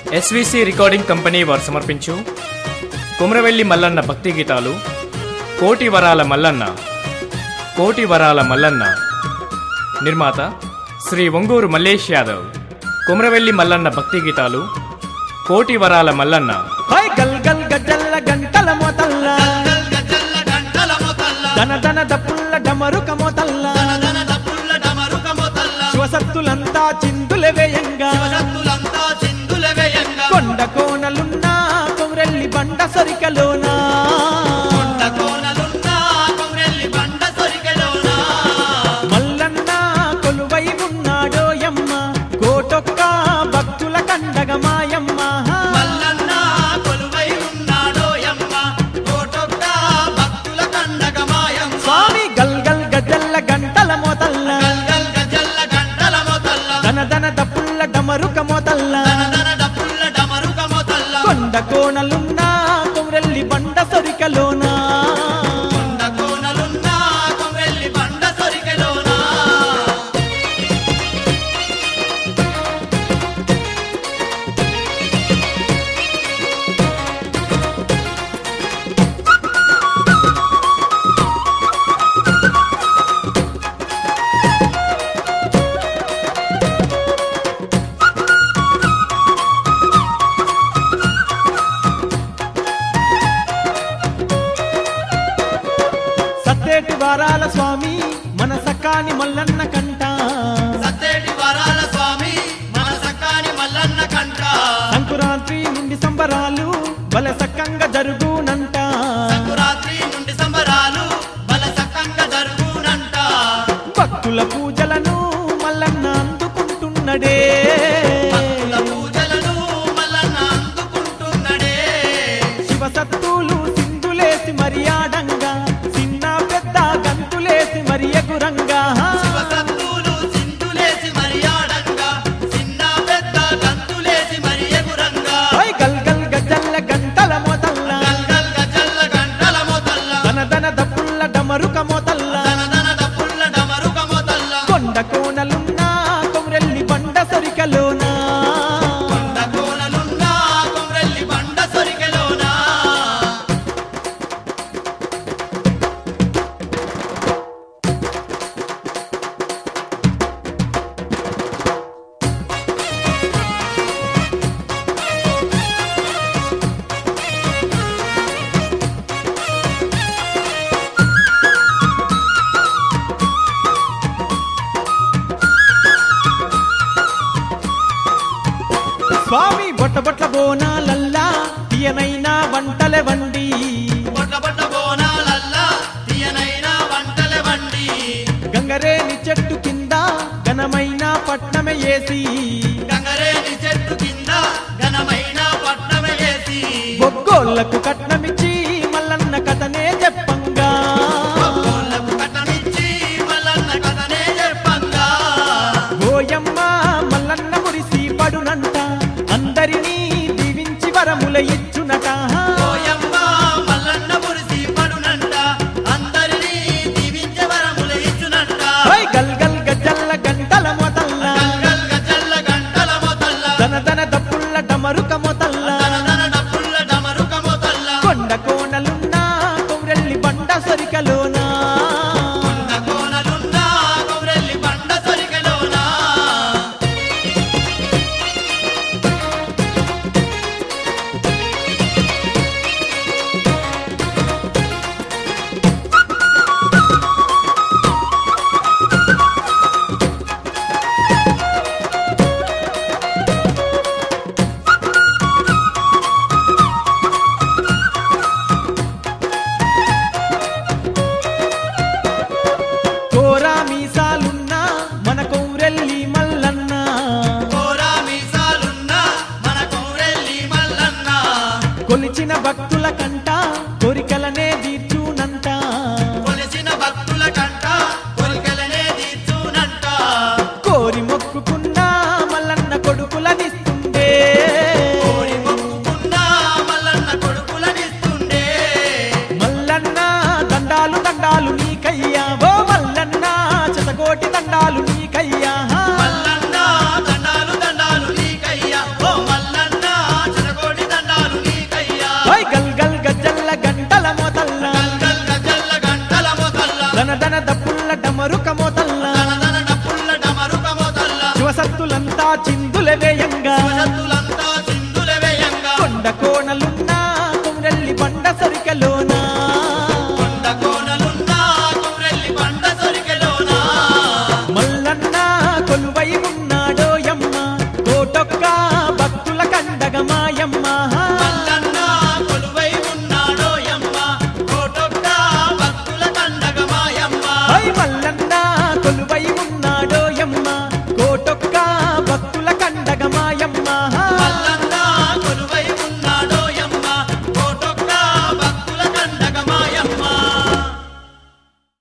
SVC recording company వారు సమర్పించు కుమ్రవెల్లి మల్లన్న భక్తి గీతాలు కోటి వరాల మల్లన్న కోటి వరాల మల్లన్న నిర్మాత శ్రీ ఒంగూరు మల్లేష్ యాదవ్ కుమ్రవెల్లి మల్లన్న భక్తి గీతాలు కోటి వరాల మల్లన్న హై గల్ గల్ గజల్ల గంటల మొతల్ల గజల్ల గంటల మొతల్ల దన దన దప్పుల్ల డమరుక మొతల్ల దన డప్పుల్ల డమరుక మొతల్ల శివసత్తులంతా చిందుల వేయంగా శివసత్తులంతా చిందుల వేయంగా కొండ కోనలున్నా కొమరెల్లి బండ సరికలోనా కొండ కోనలున్నా కొమ్రెల్లి బండ సొరికెలోనా మల్లన్న కొలువై ఉన్నాడో యమ్మ కోటొక్క భక్తుల కండగ మాయమ్మ మల్లన్న కొలువై ఉన్నాడో యమ్మ కోటొక్క భక్తుల కండగ మాయం స్వామి గల్ గల్ గజల్ల గంటల మొతల్ల గల్ గజల్ల గంటల మొతల్ల దన దన దప్పుల్ల డమరుక మొతల్ల దన దన డప్పుల్ల డమరుక మొతల్ల కొండ కోనలున్నా కొమరెల్లి బండ సరికలోనా కొండ కోనలున్నా కొమ్రెల్లి బండ సొరికెలోనా సత్తేటి వారాల స్వామి మన సకాని మల్లన్న కంట సత్తేటి వరాల స్వామి మన సక్కాని మల్లన్న కంట సంకురాత్రి నుండి సంబరాలు బల సక్కంగా జరుగునంట సంకురాత్రి నుండి సంబరాలు బల సక్కంగా జరుగునంట భక్తుల పూజలను మల్లన్న అందుకుంటున్నడే భక్తుల పూజలను మల్లన్న అందుకుంటున్నడే శివసత్తులు సింధులేసి మర్యాడంగా చిన్న పెద్ద గంతులేసి మరి ఎగురంగా శివసత్తులు సింధులేసి మర్యాడంగా చిన్న పెద్ద గంతులేసి మరి ఎగురంగా ఓయ్ గల్ గల్ గజల్ల గంటల మొదల్ల గల్గల్ గజల్ల గంటల మొదల్ల దన దన దప్పుల్ల డమరుక మొదల్ల దన దన డప్పుల్ల డమరుక మొదల్ల కొండ కోనలున్నా కొమరెల్లి బండ సరికలోనా కొండ కోనలున్నా కొమ్రెల్లి బండ సొరికెలోనా స్వామి బొట్ట బొట్ల బోనాలల్లా తీయనైనా వంటలే వండి బొట్ల బొట్ల బోనాలల్లా తీయనైన వంటల వండి గంగరేని చెట్టు కింద ఘనమైన పట్నమే ఏసి గంగరేని చెట్టు కింద ఘనమైన పట్నమే వేసి బొగ్గోళ్లకు కట్నమిచ్చి మల్లన్న కథనే చెప్పంగా కోళ్ళకు కట్టమిచ్చి మల్లన్న కథనే చెప్పంగా ఓయమ్మ మల్లన్న మురిసి పడునంట అందరినీ దీవించి వరముల ఇచ్చునట ఓయమ్మ మల్లన్న మురిసి పడునంట అందరినీ దీవించే వరములు ఇచ్చునంట ఓయ్ గల్ గల్ గజల్ల గంటల మొదల్ల గల్గల్ గజల్ల గంటల మొదల్ల దన దన దప్పుల్ల డమరుక మొదల్ల దన దన డప్పుల్ల డమరుక మొదల్ల కొండ కోనలున్నా కొమరెల్లి బండ సరికలోనా కొండ కోనలున్నా కొమ్రెల్లి బండ సొరికెలోనా కోరా మీసాలున్నా మన కొమరెల్లి మల్లన్న కోరా మీసాలున్నా మన కొమ్రెల్లి మల్లన్న కొలిచిన భక్తుల కంట కోరికలనే తీర్చునంట కొలిసిన భక్తుల కంట కొలికలనే తీర్చునంట కోరి మొక్కుకున్నా మల్లన్న కొడుకులనిస్తుండే కోరి మొక్కుకున్నా మల్లన్న కొడుకులనిస్తుండే మల్లన్న దండాలు దండాలు నీకయ్యా ఓ మల్లన్న శతకోటి దండాలు నీకయ్యా మల్లన్న దండాలు దండాలు నీకయ్యా ఓ మల్లన్న డమరుకమోతల్లా దనదన డప్పుల్ల డమరుకమోతల్ల శివసత్తులంతా చిందుల వేయంగా